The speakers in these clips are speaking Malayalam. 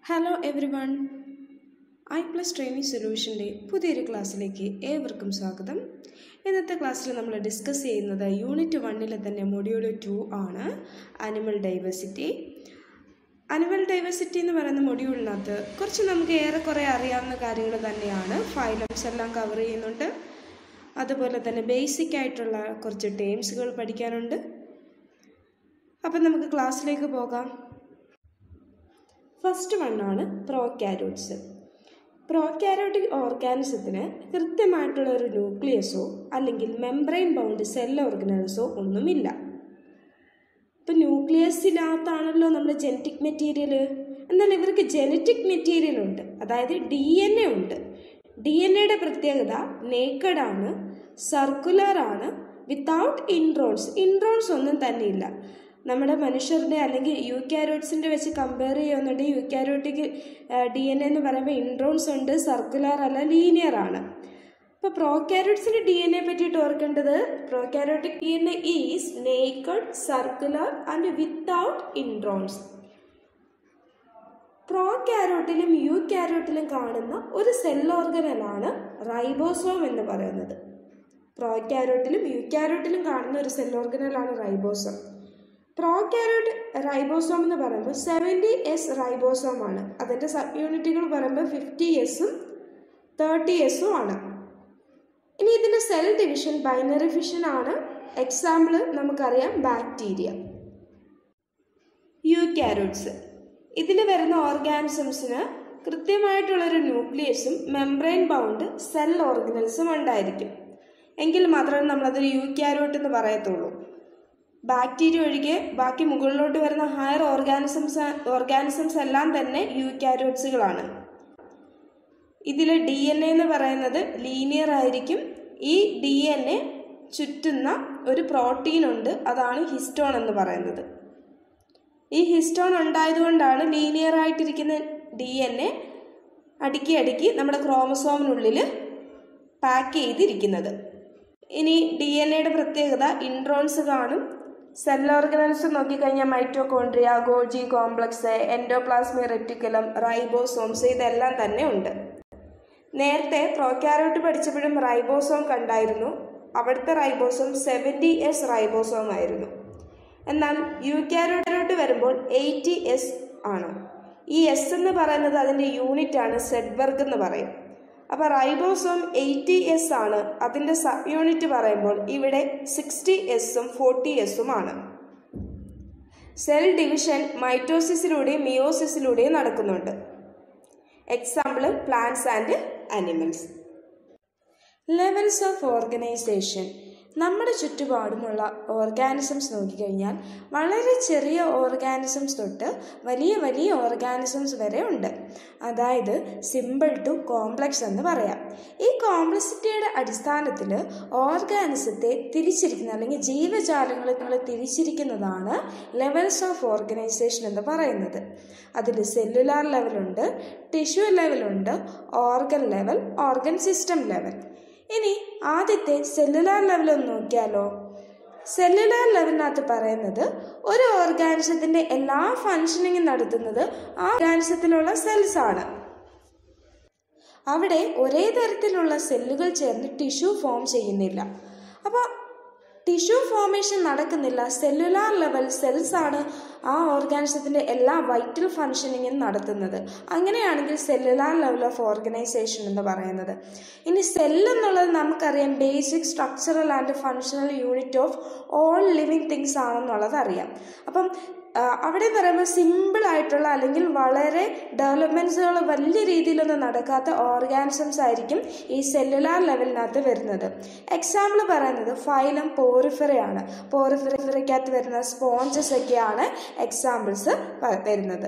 Hello everyone I plus training സൊല്യൂഷൻ്റെ പുതിയൊരു ക്ലാസ്സിലേക്ക് ഏവർക്കും സ്വാഗതം ഇന്നത്തെ ക്ലാസ്സിൽ നമ്മൾ ഡിസ്കസ് ചെയ്യുന്നത് യൂണിറ്റ് വണ്ണിലെ തന്നെ മൊഡ്യൂൾ ടു ആണ് അനിമൽ ഡൈവേഴ്സിറ്റി അനിമൽ ഡൈവേഴ്സിറ്റി എന്ന് പറയുന്ന മൊഡ്യൂളിനകത്ത് കുറച്ച് നമുക്ക് ഏറെക്കുറെ അറിയാവുന്ന കാര്യങ്ങൾ തന്നെയാണ് ഫൈലംസ് എല്ലാം കവർ ചെയ്യുന്നുണ്ട് അതുപോലെ തന്നെ ബേസിക് ആയിട്ടുള്ള കുറച്ച് ടേംസുകൾ പഠിക്കാനുണ്ട് അപ്പം നമുക്ക് ക്ലാസ്സിലേക്ക് പോകാം ഫസ്റ്റ് വണ്ണാണ് പ്രോക്യാരോട്സ് പ്രോക്യാരോട്ടിക് ഓർഗാനിസത്തിന് കൃത്യമായിട്ടുള്ള ഒരു ന്യൂക്ലിയസോ അല്ലെങ്കിൽ മെംബ്രെയിൻ ബൗണ്ട് സെൽ ഓർഗനൽസോ ഒന്നുമില്ല ഇപ്പം ന്യൂക്ലിയസിനകത്താണല്ലോ നമ്മുടെ ജനറ്റിക് മെറ്റീരിയൽ എന്നാൽ ഇവർക്ക് ജനറ്റിക് മെറ്റീരിയൽ ഉണ്ട് അതായത് ഡി എൻ എ ഉണ്ട് ഡി എൻ എയുടെ പ്രത്യേകത നേക്കഡ് ആണ് സർക്കുലർ ആണ് വിത്തൗട്ട് ഇൻട്രോൺസ് ഇൻട്രോൺസ് ഒന്നും തന്നെ ഇല്ല നമ്മുടെ മനുഷ്യരുടെ അല്ലെങ്കിൽ യു ക്യാരോട്സിൻ്റെ വെച്ച് കമ്പയർ ചെയ്യുന്നുണ്ടെങ്കിൽ യു ക്യാരോട്ടിക് ഡി എൻ എന്ന് പറയുമ്പോൾ ഇൻട്രോൺസ് ഉണ്ട് സർക്കുലർ അല്ല ലീനിയർ ആണ് അപ്പോൾ പ്രോക്യാരോട്സിൻ്റെ ഡി എൻ എ പറ്റിയിട്ട് ഓർക്കേണ്ടത് prokaryotic D N A is naked circular and without introns പ്രോ ക്യാരോട്ടിലും യു ക്യാരോട്ടിലും കാണുന്ന ഒരു സെൽ ഓർഗനലാണ് റൈബോസോം എന്ന് പറയുന്നത് പ്രോ ക്യാരോട്ടിലും യു ക്യാരോട്ടിലും കാണുന്ന ഒരു സെൽ ഓർഗനലാണ് റൈബോസോം പ്രോ ക്യാരോട്ട് റൈബോസോം എന്ന് പറയുമ്പോൾ സെവൻറ്റി എസ് റൈബോസോം ആണ് അതിൻ്റെ സബ് യൂണിറ്റുകൾ പറയുമ്പോൾ ഫിഫ്റ്റി എസും തേർട്ടി എസും ആണ് ഇനി ഇതിൻ്റെ സെൽ ഡിവിഷൻ ബൈനറി ഫിഷൻ ആണ് എക്സാമ്പിൾ നമുക്കറിയാം ബാക്ടീരിയ യു ക്യാരോട്സ് ഇതിൽ വരുന്ന ഓർഗാനിസംസിന് കൃത്യമായിട്ടുള്ളൊരു ന്യൂക്ലിയസും മെംബ്രെയിൻ ബൗണ്ട് സെൽ ഓർഗനൽസും ഉണ്ടായിരിക്കും എങ്കിൽ മാത്രമേ നമ്മളതൊരു യു ക്യാരോട്ട് എന്ന് പറയത്തുള്ളൂ ബാക്ടീരിയ ഒഴികെ ബാക്കി മുകളിലോട്ട് വരുന്ന ഹയർ ഓർഗാനിസംസ് ഓർഗാനിസംസ് എല്ലാം തന്നെ യു ക്യാരോട്സുകളാണ് ഇതിൽ ഡി എൻ എ എന്ന് പറയുന്നത് ലീനിയർ ആയിരിക്കും ഈ ഡി എൻ എ ചുറ്റുന്ന ഒരു പ്രോട്ടീൻ ഉണ്ട് അതാണ് ഹിസ്റ്റോൺ എന്ന് പറയുന്നത് ഈ ഹിസ്റ്റോൺ ഉണ്ടായതുകൊണ്ടാണ് ലീനിയർ ആയിട്ടിരിക്കുന്ന ഡി എൻ എ അടുക്കി അടുക്കി നമ്മുടെ ക്രോമസോമിനുള്ളിൽ പാക്ക് ചെയ്തിരിക്കുന്നത് ഇനി ഡി എൻ എയുടെ പ്രത്യേകത ഇൻട്രോൺസ് കാണും സെൽ ഓർഗനൽസ് നോക്കിക്കഴിഞ്ഞാൽ mitochondria Golgi complex endoplasmic reticulum ribosomes ഇതെല്ലാം തന്നെ ഉണ്ട് നേരത്തെ പ്രോക്യാരോട്ട് പഠിച്ചപ്പോഴും റൈബോസോം കണ്ടായിരുന്നു അവിടുത്തെ റൈബോസോം സെവൻറ്റി എസ് റൈബോസോം ആയിരുന്നു എന്നാൽ യൂക്യാരോട്ട് വരുമ്പോൾ എയ്റ്റി എസ് ആണ് ഈ എസ് എന്ന് പറയുന്നത് അതിൻ്റെ യൂണിറ്റ് ആണ് സെഡ്ബർഗ് എന്ന് പറയും അപ്പോൾ റൈബോസോം എയ്റ്റി എസ് ആണ് അതിൻ്റെ സബ് യൂണിറ്റ് പറയുമ്പോൾ ഇവിടെ സിക്സ്റ്റി എസും ഫോർട്ടി എസും ആണ് സെൽ ഡിവിഷൻ മൈറ്റോസിസിലൂടെയും മിയോസിസിലൂടെയും നടക്കുന്നുണ്ട് example plants and animals levels of organisation നമ്മുടെ ചുറ്റുപാടുമുള്ള ഓർഗാനിസംസ് നോക്കിക്കഴിഞ്ഞാൽ വളരെ ചെറിയ ഓർഗാനിസംസ് തൊട്ട് വലിയ വലിയ ഓർഗാനിസംസ് വരെ ഉണ്ട് അതായത് സിമ്പിൾ ടു കോംപ്ലക്സ് എന്ന് പറയാം ഈ കോംപ്ലക്സിറ്റിയുടെ അടിസ്ഥാനത്തിൽ ഓർഗാനിസത്തെ തിരിച്ചിരിക്കുന്ന അല്ലെങ്കിൽ ജീവജാലങ്ങളെ തിരിച്ചിരിക്കുന്നതാണ് ലെവൽസ് ഓഫ് ഓർഗനൈസേഷൻ എന്ന് പറയുന്നത് അതിൽ സെല്ലുലാർ ലെവലുണ്ട് ടിഷ്യൂ ലെവലുണ്ട് organ level organ system level ഇനി ആദ്യത്തെ സെല്ലുലാർ ലെവൽ ഒന്ന് നോക്കിയാലോ സെല്ലുലാർ ലെവലിനകത്ത് പറയുന്നത് ഒരു ഓർഗാനിസത്തിൻ്റെ എല്ലാ ഫങ്ഷനിങ്ങും നടത്തുന്നത് ആ ഓർഗാനിസത്തിലുള്ള സെൽസ് ആണ് അവിടെ ഒരേ തരത്തിലുള്ള സെല്ലുകൾ ചേർന്ന് ടിഷ്യൂ ഫോം ചെയ്യുന്നില്ല അപ്പോൾ ടിഷ്യൂ ഫോർമേഷൻ നടക്കുന്നില്ല സെല്ലുലാർ ലെവൽ സെൽസ് ആണ് ആ ഓർഗാനിസത്തിൻ്റെ എല്ലാ വൈറ്റൽ ഫങ്ഷനിങ്ങും നടത്തുന്നത് അങ്ങനെയാണെങ്കിൽ സെല്ലുലാർ ലെവൽ ഓഫ് ഓർഗനൈസേഷൻ എന്ന് പറയുന്നത് ഇനി സെൽ എന്നുള്ളത് നമുക്കറിയാം basic structural and functional unit of all living things ആണെന്നുള്ളത് അറിയാം അപ്പം അവിടെ പറയുമ്പോൾ സിമ്പിൾ ആയിട്ടുള്ള അല്ലെങ്കിൽ വളരെ ഡെവലപ്മെൻറ്റ്സുകൾ വലിയ രീതിയിലൊന്നും നടക്കാത്ത ഓർഗാനിസംസ് ആയിരിക്കും ഈ സെല്ലുലാർ ലെവലിനകത്ത് വരുന്നത് എക്സാമ്പിൾ പറയുന്നത് ഫൈലം പോറിഫറയാണ് പോറിഫറയ്ക്കകത്ത് വരുന്ന സ്പോഞ്ചസ് ഒക്കെയാണ് എക്സാമ്പിൾസ് വരുന്നത്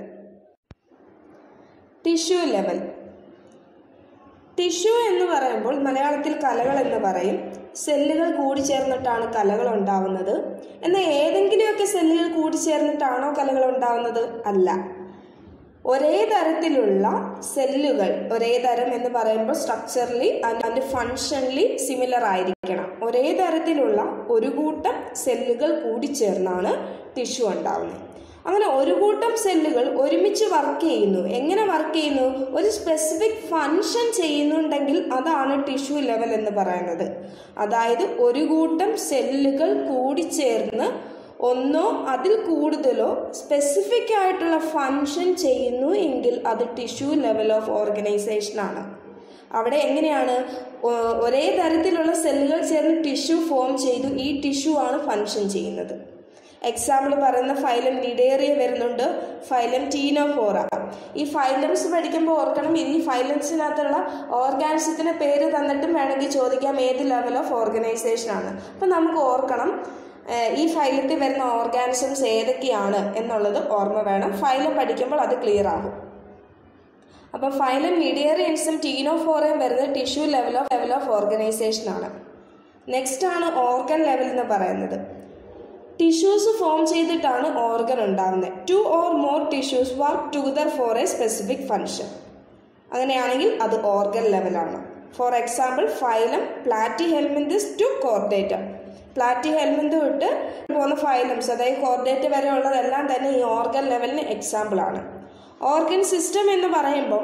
ടിഷ്യൂ ലെവൽ ടിഷ്യൂ എന്ന് പറയുമ്പോൾ മലയാളത്തിൽ കലകൾ എന്ന് പറയും സെല്ലുകൾ കൂടിച്ചേർന്നിട്ടാണ് കലകൾ ഉണ്ടാവുന്നത് എന്നാൽ ഏതെങ്കിലുമൊക്കെ സെല്ലുകൾ കൂടിച്ചേർന്നിട്ടാണോ കലകൾ ഉണ്ടാവുന്നത് അല്ല ഒരേ തരത്തിലുള്ള സെല്ലുകൾ ഒരേ തരം എന്ന് പറയുമ്പോൾ സ്ട്രക്ചറലി ആൻഡ് ഫങ്ഷണലി സിമിലർ ആയിരിക്കണം ഒരേ തരത്തിലുള്ള ഒരു കൂട്ടം സെല്ലുകൾ കൂടിച്ചേർന്നാണ് ടിഷ്യൂ ഉണ്ടാവുന്നത് അങ്ങനെ ഒരു കൂട്ടം സെല്ലുകൾ ഒരുമിച്ച് വർക്ക് ചെയ്യുന്നു എങ്ങനെ വർക്ക് ചെയ്യുന്നു ഒരു സ്പെസിഫിക് ഫങ്ഷൻ ചെയ്യുന്നുണ്ടെങ്കിൽ അതാണ് ടിഷ്യൂ ലെവൽ എന്ന് പറയുന്നത് അതായത് ഒരു കൂട്ടം സെല്ലുകൾ കൂടിച്ചേർന്ന് ഒന്നോ അതിൽ കൂടുതലോ സ്പെസിഫിക് ആയിട്ടുള്ള ഫങ്ഷൻ ചെയ്യുന്നു എങ്കിൽ അത് ടിഷ്യൂ ലെവൽ ഓഫ് ഓർഗനൈസേഷൻ ആണ് അവിടെ എങ്ങനെയാണ് ഒ- ഒരേ തരത്തിലുള്ള സെല്ലുകൾ ചേർന്ന് ടിഷ്യൂ ഫോം ചെയ്തു ഈ ടിഷ്യൂ ആണ് ഫങ്ഷൻ ചെയ്യുന്നത് എക്സാമ്പിൾ പറയുന്ന ഫൈലം ലിഡേറിയ വരുന്നുണ്ട് ഫൈലം ടീനോഫോറ ഈ ഫൈലംസ് പഠിക്കുമ്പോൾ ഓർക്കണം ഈ ഫൈലംസിനകത്തുള്ള ഓർഗാനിസത്തിന് പേര് തന്നിട്ടും വേണമെങ്കിൽ ചോദിക്കാം ഏത് ലെവൽ ഓഫ് ഓർഗനൈസേഷൻ ആണ് അപ്പം നമുക്ക് ഓർക്കണം ഏഹ് ഈ ഫൈലത്തിൽ വരുന്ന ഓർഗാനിസംസ് ഏതൊക്കെയാണ് എന്നുള്ളത് ഓർമ്മ വേണം ഫൈലം പഠിക്കുമ്പോൾ അത് ക്ലിയർ ആകും അപ്പോൾ ഫൈലം മീഡിയറിയൻസും ടീനോഫോറയും വരുന്നത് tissue level of level of organisation ആണ് നെക്സ്റ്റ് ആണ് ഓർഗൻ ലെവൽ എന്ന് പറയുന്നത് ടിഷ്യൂസ് ഫോം ചെയ്തിട്ടാണ് ഓർഗൻ ഉണ്ടാകുന്നത് two or more tissues work together for a specific function അങ്ങനെയാണെങ്കിൽ അത് ഓർഗൻ ലെവലാണ് for example phylum Platyhelminthes to Chordata platyhelminth വിട്ട് പോകുന്ന ഫൈലംസ് അതായത് കോർഡേറ്റ് വരെ ഉള്ളതെല്ലാം തന്നെ ഈ ഓർഗൻ ലെവലിന് എക്സാമ്പിൾ ആണ് ഓർഗൻ സിസ്റ്റം എന്ന് പറയുമ്പോൾ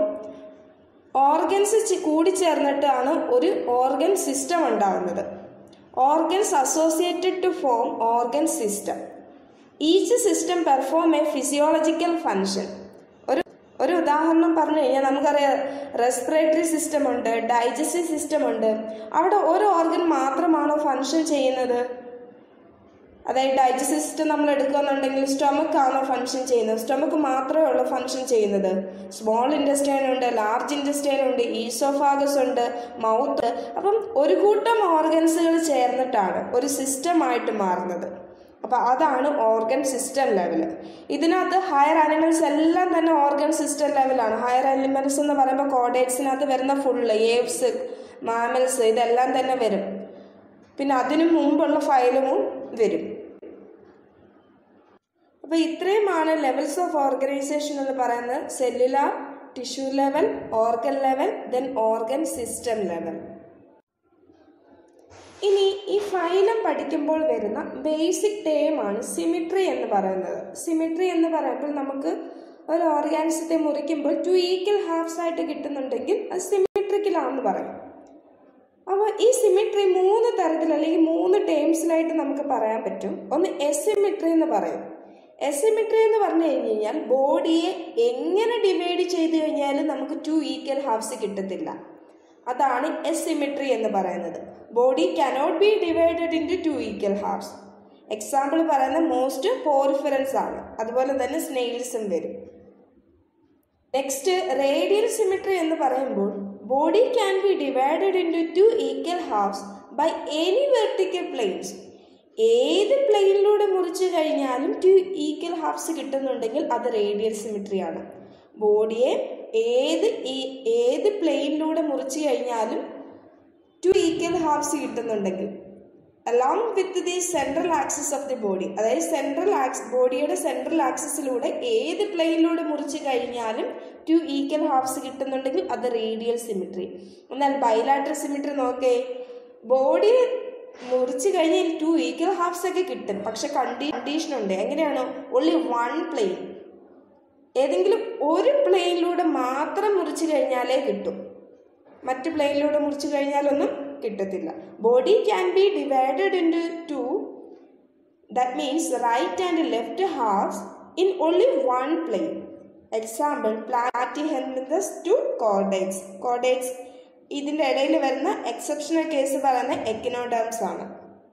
ഓർഗൻസ് കൂടിച്ചേർന്നിട്ടാണ് ഒരു ഓർഗൻ സിസ്റ്റം ഉണ്ടാകുന്നത് organs associated to form organ system each system perform a physiological function ഒരു ഒരു ഉദാഹരണം പറഞ്ഞു കഴിഞ്ഞാൽ നമുക്കറിയാം റെസ്പിറേറ്ററി സിസ്റ്റം ഉണ്ട് ഡൈജസ്റ്റീവ് സിസ്റ്റം ഉണ്ട് അവിടെ ഒരു ഓർഗൻ മാത്രമാണോ ഫങ്ഷൻ ചെയ്യുന്നത് അതായത് ഡൈജസ്റ്റീവ് സിസ്റ്റം നമ്മൾ എടുക്കുകയെന്നുണ്ടെങ്കിൽ സ്റ്റൊമക്ക് ആണോ ഫങ്ഷൻ ചെയ്യുന്നത് സ്റ്റൊമക്ക് മാത്രമേ ഉള്ളൂ ഫങ്ഷൻ ചെയ്യുന്നത് സ്മോൾ ഇൻഡസ്റ്റൈൻ ഉണ്ട് ലാർജ് ഇൻഡസ്റ്റൈൻ ഉണ്ട് ഈസോഫാഗസ് ഉണ്ട് മൗത്ത് അപ്പം ഒരു കൂട്ടം ഓർഗൻസുകൾ ചേർന്നിട്ടാണ് ഒരു സിസ്റ്റമായിട്ട് മാറുന്നത് അപ്പോൾ അതാണ് ഓർഗൻ സിസ്റ്റം ലെവൽ ഇതിനകത്ത് ഹയർ ആനിമൽസ് എല്ലാം തന്നെ ഓർഗൻ സിസ്റ്റം ലെവലാണ് ഹയർ ആനിമൽസ് എന്ന് പറയുമ്പോൾ കോഡേറ്റ്സിനകത്ത് വരുന്ന ഫുള്ള് ഏവ്സ് മാമൽസ് ഇതെല്ലാം തന്നെ വരും പിന്നെ അതിനു മുമ്പുള്ള ഫൈലമും വരും അപ്പോൾ ഇത്രയുമാണ് ലെവൽസ് ഓഫ് ഓർഗനൈസേഷൻ എന്ന് പറയുന്നത് cellular tissue level organ level then organ system level ഇനി ഈ ഫൈലം പഠിക്കുമ്പോൾ വരുന്ന ബേസിക് ടേമാണ് സിമിട്രി എന്ന് പറയുന്നത് സിമിട്രി എന്ന് പറയുമ്പോൾ നമുക്ക് ഒരു ഓർഗാനിസത്തെ മുറിക്കുമ്പോൾ ടു ഈക്വൽ ഹാഫ്സ് ആയിട്ട് കിട്ടുന്നുണ്ടെങ്കിൽ അത് സിമിട്രിക്കലാണെന്ന് പറയും അപ്പോൾ ഈ സിമിട്രി മൂന്ന് തരത്തിൽ അല്ലെങ്കിൽ മൂന്ന് ടേംസിലായിട്ട് നമുക്ക് പറയാൻ പറ്റും ഒന്ന് എസിമിട്രി എന്ന് പറയും എസിമിട്രി എന്ന് പറഞ്ഞു കഴിഞ്ഞ് കഴിഞ്ഞാൽ ബോഡിയെ എങ്ങനെ ഡിവൈഡ് ചെയ്ത് കഴിഞ്ഞാലും നമുക്ക് ടു ഈക്വൽ ഹാഫ്സ് കിട്ടത്തില്ല അതാണ് എസിമിട്രി എന്ന് പറയുന്നത് body cannot be divided in two equal halves example പറയുന്ന മോസ്റ്റ് പോറിഫറൻസ് ആണ് അതുപോലെ തന്നെ സ്നെയിൽസും വരും നെക്സ്റ്റ് റേഡിയൽ സിമിട്രി എന്ന് പറയുമ്പോൾ body can be divided in two equal halves by any vertical planes ഏത് പ്ലെയിനിലൂടെ മുറിച്ച് കഴിഞ്ഞാലും ടു ഈക്വൽ ഹാഫ്സ് കിട്ടുന്നുണ്ടെങ്കിൽ അത് റേഡിയൽ സിമിട്രി ആണ് ബോഡിയെ ഏത് ഈ- ഏത് പ്ലെയിനിലൂടെ മുറിച്ച് കഴിഞ്ഞാലും ടു ഈക്വൽ ഹാഫ്സ് കിട്ടുന്നുണ്ടെങ്കിൽ along with the central axis of the body അതായത് സെൻട്രൽ ആക്സ് ബോഡിയുടെ സെൻട്രൽ ആക്സിസിലൂടെ ഏത് പ്ലെയിനിലൂടെ മുറിച്ച് കഴിഞ്ഞാലും ടു ഈക്വൽ ഹാഫ്സ് കിട്ടുന്നുണ്ടെങ്കിൽ അത് റേഡിയൽ സിമിട്രി എന്നാൽ ബൈലാറ്റർ സിമിട്രി നോക്കേ ബോഡി മുറിച്ച് കഴിഞ്ഞാൽ ടു ഈക്വൽ ഹാഫ്സ് ഒക്കെ കിട്ടും പക്ഷെ കണ്ടീ കണ്ടീഷൻ ഉണ്ട് എങ്ങനെയാണ് ഓൺലി വൺ പ്ലെയിൻ ഏതെങ്കിലും ഒരു പ്ലെയിനിലൂടെ മാത്രം മുറിച്ച് കഴിഞ്ഞാലേ കിട്ടും മറ്റ് പ്ലെയിനിലൂടെ മുറിച്ച് കഴിഞ്ഞാലൊന്നും കിട്ടത്തില്ല body can be divided in into that means right and left halves in only one plane example Platyhelminthes to chordates chordates ഇതിൻ്റെ ഇടയിൽ വരുന്ന എക്സെപ്ഷണൽ കേസ് പറയുന്ന എക്കിനോഡേംസ് ആണ്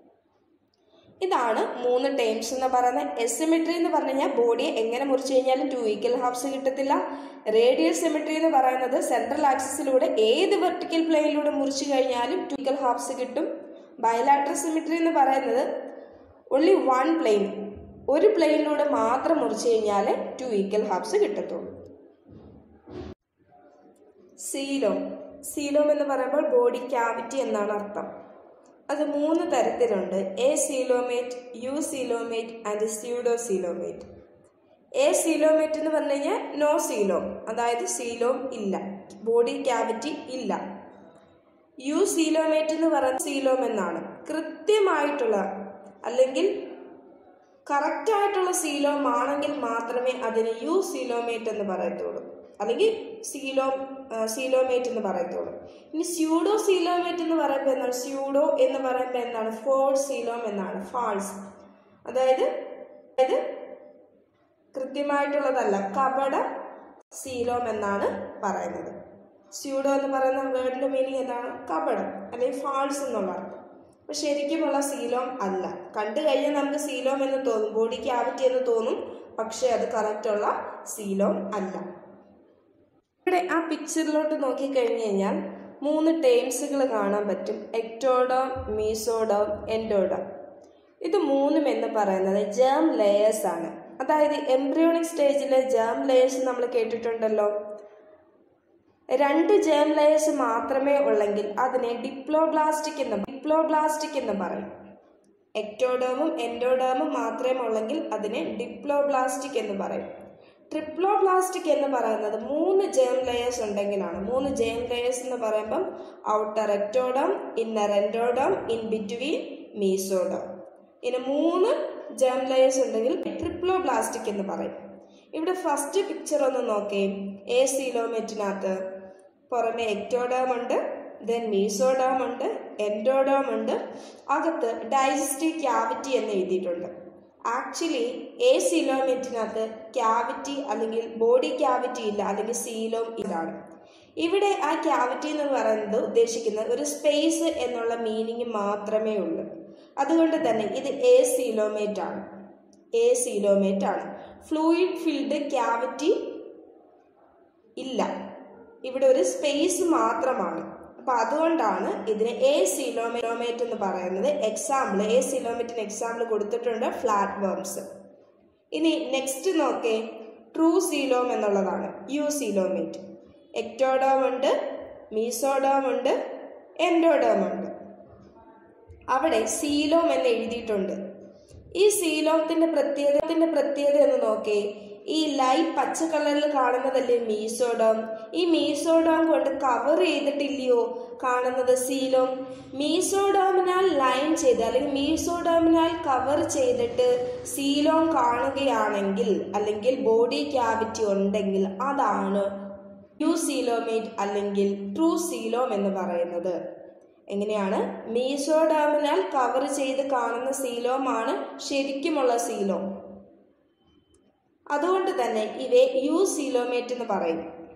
ഇതാണ് മൂന്ന് ടേംസ് എന്ന് പറയുന്നത് എസിമെട്രി എന്ന് പറഞ്ഞു കഴിഞ്ഞാൽ ബോഡിയെ എങ്ങനെ മുറിച്ച് കഴിഞ്ഞാലും ടു ഈക്വൽ ഹാഫ്സ് കിട്ടത്തില്ല റേഡിയൽ സിമെട്രി എന്ന് പറയുന്നത് സെൻട്രൽ ആക്സിസിലൂടെ ഏത് വെർട്ടിക്കൽ പ്ലെയിനിലൂടെ മുറിച്ച് കഴിഞ്ഞാലും ടു ഈക്വൽ ഹാഫ്സ് കിട്ടും ബയലാട്രൽ സിമെട്രി എന്ന് പറയുന്നത് ഒൺലി വൺ പ്ലെയിൻ ഒരു പ്ലെയിനിലൂടെ മാത്രം മുറിച്ച് കഴിഞ്ഞാൽ ടു ഈക്വൽ ഹാഫ്സ് കിട്ടത്തുള്ളൂ സീലോം സീലോം എന്ന് പറയുമ്പോൾ ബോഡി ക്യാവിറ്റി എന്നാണ് അർത്ഥം അത് മൂന്ന് തരത്തിലുണ്ട് acoelomate eucoelomate and pseudocoelomate acoelomate എന്ന് പറഞ്ഞു കഴിഞ്ഞാൽ നോ സീലോം അതായത് സീലോം ഇല്ല ബോഡി ക്യാവിറ്റി ഇല്ല യു സീലോമേറ്റ് എന്ന് പറയുന്ന സീലോം എന്നാണ് കൃത്യമായിട്ടുള്ള അല്ലെങ്കിൽ കറക്റ്റ് ആയിട്ടുള്ള സീലോം ആണെങ്കിൽ മാത്രമേ അതിന് യു സീലോമേറ്റ് എന്ന് പറയത്തുള്ളൂ അല്ലെങ്കിൽ സീലോ സീലോമേറ്റ് എന്ന് പറയത്തുള്ളൂ ഇനി സ്യൂഡോ സീലോമേറ്റ് എന്ന് പറയുമ്പോൾ എന്താണ് സ്യൂഡോ എന്ന് പറയുമ്പോൾ എന്താണ് ഫോൾ സീലോം എന്നാണ് ഫാൾസ് അതായത് അതായത് കൃത്യമായിട്ടുള്ളതല്ല കപട സീലോം എന്നാണ് പറയുന്നത് സ്യൂഡോ എന്ന് പറയുന്ന വേർഡിന്റെ മീനിങ് എന്താണ് കപടം അല്ലെങ്കിൽ ഫാൾസ് എന്നുള്ള അർത്ഥം അപ്പൊ ശരിക്കുമുള്ള സീലോം അല്ല കണ്ടു കഴിഞ്ഞാൽ നമുക്ക് സീലോം എന്ന് തോന്നും ബോഡി ക്യാവിറ്റി എന്ന് തോന്നും പക്ഷെ അത് കറക്റ്റുള്ള സീലോം അല്ല ഇവിടെ ആ പിക്ചറിലോട്ട് നോക്കിക്കഴിഞ്ഞ് കഴിഞ്ഞാൽ മൂന്ന് ടേംസുകൾ കാണാൻ പറ്റും എക്ടോഡോം മീസോഡോം എൻഡോഡോം ഇത് മൂന്നും എന്ന് പറയുന്നത് ജേം ലെയേഴ്സ് ആണ് അതായത് എംബ്രിയോണിക് സ്റ്റേജിലെ ജേം ലെയേഴ്സ് നമ്മൾ കേട്ടിട്ടുണ്ടല്ലോ രണ്ട് ജേം ലെയേഴ്സ് മാത്രമേ ഉള്ളെങ്കിൽ അതിനെ ഡിപ്ലോബ്ലാസ്റ്റിക് എന്ന് ഡിപ്ലോബ്ലാസ്റ്റിക് എന്ന് പറയും എക്ടോഡേമും എൻഡോഡേമും മാത്രമേ ഉള്ളെങ്കിൽ അതിനെ ഡിപ്ലോബ്ലാസ്റ്റിക് എന്ന് പറയും ട്രിപ്ലോബ്ലാസ്റ്റിക് എന്ന് പറയുന്നത് മൂന്ന് ജേം ലെയേഴ്സ് ഉണ്ടെങ്കിലാണ് മൂന്ന് ജേം ലെയേഴ്സ് എന്ന് പറയുമ്പം outer ectoderm inner endoderm in between mesoderm ഇനി മൂന്ന് ജേം ലെയേഴ്സ് ഉണ്ടെങ്കിൽ ട്രിപ്ലോബ്ലാസ്റ്റിക് എന്ന് പറയും ഇവിടെ ഫസ്റ്റ് പിക്ചർ ഒന്ന് നോക്കേ എ സീലോമെറ്റിനകത്ത് പുറമെ എക്ടോഡാം ഉണ്ട് ദെൻ മീസോഡാം ഉണ്ട് എൻഡോഡാം ഉണ്ട് അകത്ത് ഡൈജസ്റ്റീവ് ക്യാവിറ്റി എന്ന് എഴുതിയിട്ടുണ്ട് ആക്ച്വലി എ സീലോമെറ്റിനകത്ത് ക്യാവിറ്റി അല്ലെങ്കിൽ ബോഡി ക്യാവിറ്റി ഇല്ല അല്ലെങ്കിൽ സീലോം ഇതാണ് ഇവിടെ ആ ക്യാവിറ്റി എന്ന് പറയുന്നത് ഉദ്ദേശിക്കുന്നത് ഒരു സ്പേസ് എന്നുള്ള മീനിങ് മാത്രമേ ഉള്ളൂ അതുകൊണ്ട് തന്നെ ഇത് എ സീലോമേറ്റ് ആണ് എ സീലോമേറ്റ് ആണ് ഫ്ലൂയിഡ് ഫിൽഡ് ക്യാവിറ്റി ഇല്ല ഇവിടെ ഒരു സ്പേസ് മാത്രമാണ് അപ്പൊ അതുകൊണ്ടാണ് ഇതിന് എ സീലോമേറ്റ് എന്ന് പറയുന്നത് എക്സാമ്പിൾ എ സീലോമേറ്റിന് എക്സാമ്പിൾ കൊടുത്തിട്ടുണ്ട് ഫ്ലാറ്റ് വേംസ് ഇനി നെക്സ്റ്റ് നോക്കേ ട്രൂ സീലോം എന്നുള്ളതാണ് യു സീലോമേറ്റ് എക്ടോഡോം ഉണ്ട് മീസോഡോം ഉണ്ട് എൻഡോഡോം ഉണ്ട് അവിടെ സീലോം എന്ന് എഴുതിയിട്ടുണ്ട് ഈ സീലോത്തിന്റെ പ്രത്യേകത്തിന്റെ പ്രത്യേകത എന്ന് നോക്കേ ഈ ലൈറ്റ് പച്ച കളറിൽ കാണുന്നതല്ലേ മീസോഡോം ഈ മീസോഡോം കൊണ്ട് കവർ ചെയ്തിട്ടില്ലയോ കാണുന്നത് സീലോം മീസോഡോമിനാൽ ലൈൻ ചെയ്ത് അല്ലെങ്കിൽ മീസോഡോമിനാൽ കവർ ചെയ്തിട്ട് സീലോം കാണുകയാണെങ്കിൽ അല്ലെങ്കിൽ ബോഡി ക്യാവിറ്റി ഉണ്ടെങ്കിൽ അതാണ് യു സീലോമേറ്റ് അല്ലെങ്കിൽ ട്രൂ സീലോം എന്ന് പറയുന്നത് എങ്ങനെയാണ് മീസോഡാമിനാൽ കവർ ചെയ്ത് കാണുന്ന സീലോമാണ് ശരിക്കുമുള്ള സീലോം അതുകൊണ്ട് തന്നെ ഇവയെ യു സീലോമേറ്റ് എന്ന് പറയും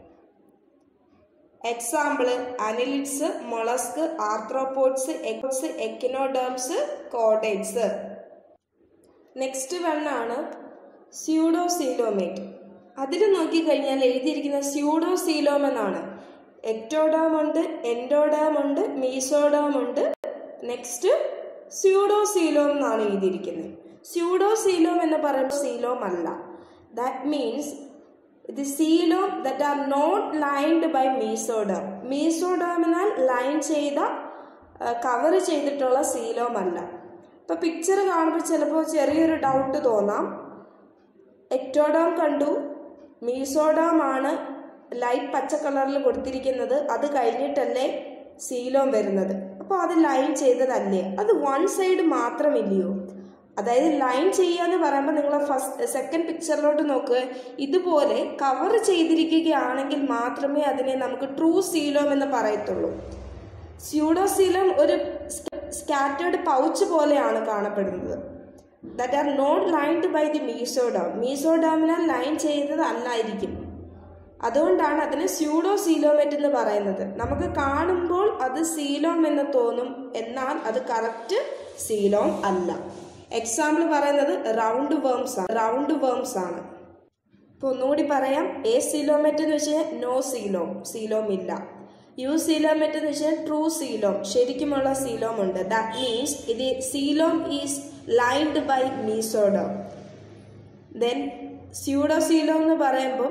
എക്സാമ്പിള് അനിലിറ്റ്സ് മൊളസ്ക് ആർത്രോപോഡ്സ് എക്സ് എക്കിനോഡേംസ് കോഡേറ്റ്സ് നെക്സ്റ്റ് വണ്ണാണ് സ്യൂഡോ സീലോമേറ്റ് അതിൽ നോക്കിക്കഴിഞ്ഞാൽ എഴുതിയിരിക്കുന്ന സ്യൂഡോ സീലോം എന്നാണ് എക്ടോഡാം ഉണ്ട് എൻഡോഡാം ഉണ്ട് മീസോഡാം ഉണ്ട് നെക്സ്റ്റ് സ്യൂഡോ സീലോം എന്നാണ് എഴുതിയിരിക്കുന്നത് സ്യൂഡോ സീലോം എന്ന് പറയുമ്പോൾ സീലോം അല്ല that means the coelom that are not lined by mesoderm മീസോഡാമിനാൽ ലൈൻ ചെയ്ത കവർ ചെയ്തിട്ടുള്ള സീലോം അല്ല ഇപ്പൊ പിക്ചർ കാണുമ്പോൾ ചിലപ്പോൾ ചെറിയൊരു ഡൗട്ട് തോന്നാം എക്ടോഡാം കണ്ടു മീസോഡാം ആണ് ലൈറ്റ് പച്ച കളറിൽ കൊടുത്തിരിക്കുന്നത് അത് കഴിഞ്ഞിട്ടല്ലേ സീലോം വരുന്നത് അപ്പോൾ അത് ലൈൻ ചെയ്തതല്ലേ അത് വൺ സൈഡ് മാത്രമില്ലയോ അതായത് ലൈൻ ചെയ്യാന്ന് പറയുമ്പോൾ നിങ്ങൾ ഫസ്റ്റ് സെക്കൻഡ് പിക്ചറിലോട്ട് നോക്കുക ഇതുപോലെ കവർ ചെയ്തിരിക്കുകയാണെങ്കിൽ മാത്രമേ അതിനെ നമുക്ക് ട്രൂ സീലോം എന്ന് പറയത്തുള്ളൂ സ്യൂഡോസീലം ഒരു സ്കാറ്റേർഡ് പൗച്ച് പോലെയാണ് കാണപ്പെടുന്നത് that are not lined by the mesoderm മീസോഡാമിനാൽ ലൈൻ ചെയ്തത് അല്ലായിരിക്കും അതുകൊണ്ടാണ് അതിന് സ്യൂഡോ സീലോമെറ്റ് എന്ന് പറയുന്നത് നമുക്ക് കാണുമ്പോൾ അത് സീലോം എന്ന് തോന്നും എന്നാൽ അത് കറക്റ്റ് സീലോം അല്ല എക്സാമ്പിൾ പറയുന്നത് റൗണ്ട് വേംസ് ആണ് റൗണ്ട് വേംസ് ആണ് ഇപ്പോൾ ഒന്നുകൂടി പറയാം എ സീലോമെറ്റ് എന്ന് വെച്ചാൽ നോ സീലോം സീലോം ഇല്ല യു സീലോമെറ്റ് എന്ന് വെച്ചാൽ ട്രൂ സീലോം ശരിക്കുമുള്ള സീലോം ഉണ്ട് ദാറ്റ് മീൻസ് ഇത് coelom is lined by mesoderm then pseudocoelom എന്ന് പറയുമ്പം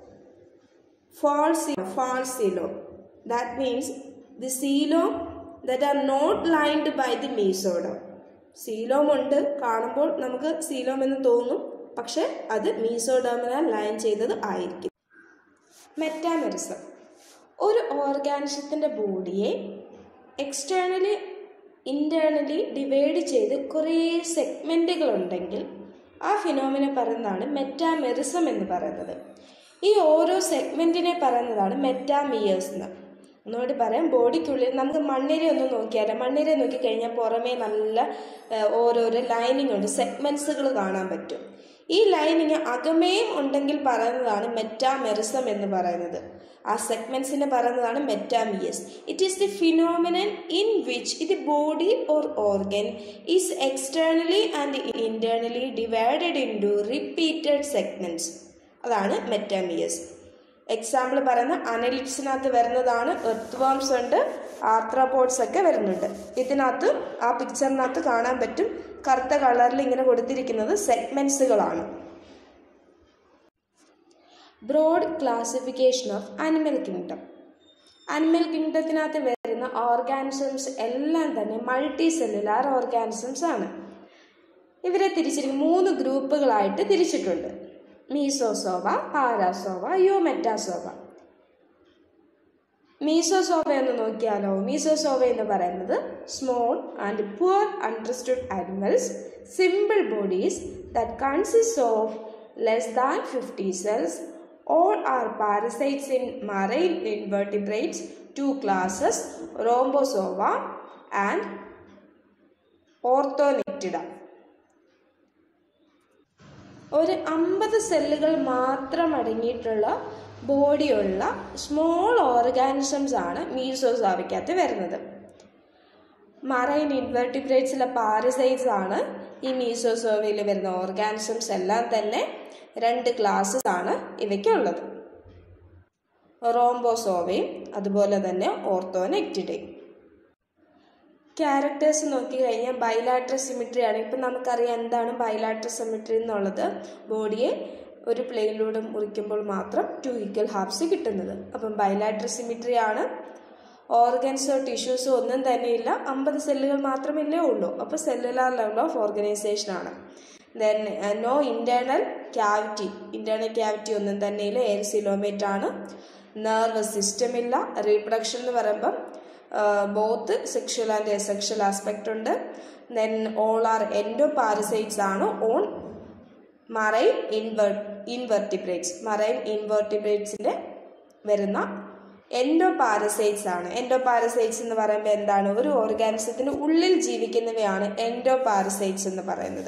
false false coelom that means the coelom that are not lined by the mesoderm coelom ഉണ്ട് കാണുമ്പോൾ നമുക്ക് സീലോം എന്ന് തോന്നും പക്ഷെ അത് മീസോഡേമിനാൽ ലൈൻ ചെയ്തത് ആയിരിക്കും മെറ്റാമെറിസം ഒരു ഓർഗാനിസത്തിൻ്റെ ബോഡിയെ എക്സ്റ്റേണലി ഇൻറ്റേർണലി ഡിവൈഡ് ചെയ്ത് കുറേ സെഗ്മെൻറ്റുകൾ ഉണ്ടെങ്കിൽ ആ ഫിനോമിനെ പറയുന്നതാണ് മെറ്റാമെറിസം എന്ന് പറയുന്നത് ഈ ഓരോ സെഗ്മെന്റിനെ പറയുന്നതാണ് മെറ്റാമിയേഴ്സ് എന്ന് ഒന്നുകൂടി പറയാം ബോഡിക്കുള്ളിൽ നമുക്ക് മണ്ണിര ഒന്ന് നോക്കിയാലോ മണ്ണിര നോക്കിക്കഴിഞ്ഞാൽ പുറമേ നല്ല ഏഹ്, ഓരോരോ ലൈനിങ് ഉണ്ട് സെഗ്മെന്റ്സുകൾ കാണാൻ പറ്റും ഈ ലൈനിങ് അകമേയും ഉണ്ടെങ്കിൽ പറയുന്നതാണ് മെറ്റാമെറിസം എന്ന് പറയുന്നത് ആ സെഗ്മെന്റ്സിനെ പറയുന്നതാണ് metamerism it is the phenomenon in which ഇത് body or organ is externally and internally divided in into repeated segments അതാണ് മെറ്റാമിയസ് എക്സാമ്പിൾ പറയുന്ന അനലിറ്റ്സിനകത്ത് വരുന്നതാണ് എർത്ത്വാംസ് ഉണ്ട് ആർത്രോപോഡ്സ് ഒക്കെ വരുന്നുണ്ട് ഇതിനകത്ത് ആ പിക്ചറിനകത്ത് കാണാൻ പറ്റും കറുത്ത കളറിൽ ഇങ്ങനെ കൊടുത്തിരിക്കുന്നത് സെഗ്മെന്റ്സുകളാണ് broad classification of animal kingdom animal കിങ്ഡത്തിനകത്ത് വരുന്ന ഓർഗാനിസംസ് എല്ലാം തന്നെ മൾട്ടി സെല്ലുലാർ ഓർഗാനിസംസ് ആണ് ഇവരെ തിരിച്ചിരിക്കും മൂന്ന് ഗ്രൂപ്പുകളായിട്ട് തിരിച്ചിട്ടുണ്ട് മീസോസോവ പാരാസോവ യോമെറ്റാസോവ മീസോസോവ എന്ന് നോക്കിയാലോ മീസോസോവ എന്ന് പറയുന്നത് small and poor understood animals simple bodies that consist of less than fifty cells all are parasites in marine invertebrates two classes Rhombozoa and Orthonectida ഒരു അമ്പത് സെല്ലുകൾ മാത്രം അടങ്ങിയിട്ടുള്ള ബോഡിയുള്ള സ്മോൾ ഓർഗാനിസംസ് ആണ് മീസോസാവയ്ക്കകത്ത് വരുന്നത് മറൈൻ ഇൻവെർട്ടിബ്രേറ്റ്സിലെ പാരസൈറ്റ്സ് ആണ് ഈ മീസോസോവയിൽ വരുന്ന ഓർഗാനിസംസ് എല്ലാം തന്നെ രണ്ട് ക്ലാസ്സസ് ആണ് ഇവയ്ക്കുള്ളത് റോംബോസോവയും അതുപോലെ തന്നെ ഓർത്തോനെക്റ്റിഡയും ക്യാരക്ടേഴ്സ് നോക്കി കഴിഞ്ഞാൽ ബൈലാട്രൽ സിമിട്രി ആണ് ഇപ്പം നമുക്കറിയാം എന്താണ് ബൈലാട്രൽ സിമിട്രി എന്നുള്ളത് ബോഡിയെ ഒരു പ്ലെയിനിലൂടെ മുറിക്കുമ്പോൾ മാത്രം ടു ഈക്വൽ ഹാഫ്സ് കിട്ടുന്നത് അപ്പം ബൈലാട്രൽ സിമിട്രി ആണ് ഓർഗൻസോ ടിഷ്യൂസോ ഒന്നും തന്നെയില്ല അമ്പത് സെല്ലുകൾ മാത്രമല്ലേ ഉള്ളൂ അപ്പോൾ സെല്ലുലാർ ലെവൽ ഓഫ് ഓർഗനൈസേഷൻ ആണ് then no internal cavity internal cavity ഒന്നും തന്നെയില്ല എയർ സിലോമേറ്റ് ആണ് നെർവസ് സിസ്റ്റം ഇല്ല റീപ്രൊഡക്ഷൻ എന്ന് പറയുമ്പം both sexual and asexual aspect ഉണ്ട് then all are endoparasites ആണ് on marine inver invertebrates marine ഇൻവെർട്ടിബ്രേറ്റ്സിൻ്റെ വരുന്ന എൻഡോ പാരസൈറ്റ്സ് ആണ് എൻഡോ പാരസൈറ്റ്സ് എന്ന് പറയുമ്പോൾ എന്താണ് ഒരു ഓർഗാനിസത്തിന് ഉള്ളിൽ ജീവിക്കുന്നവയാണ് എൻഡോ പാരസൈറ്റ്സ് എന്ന് പറയുന്നത്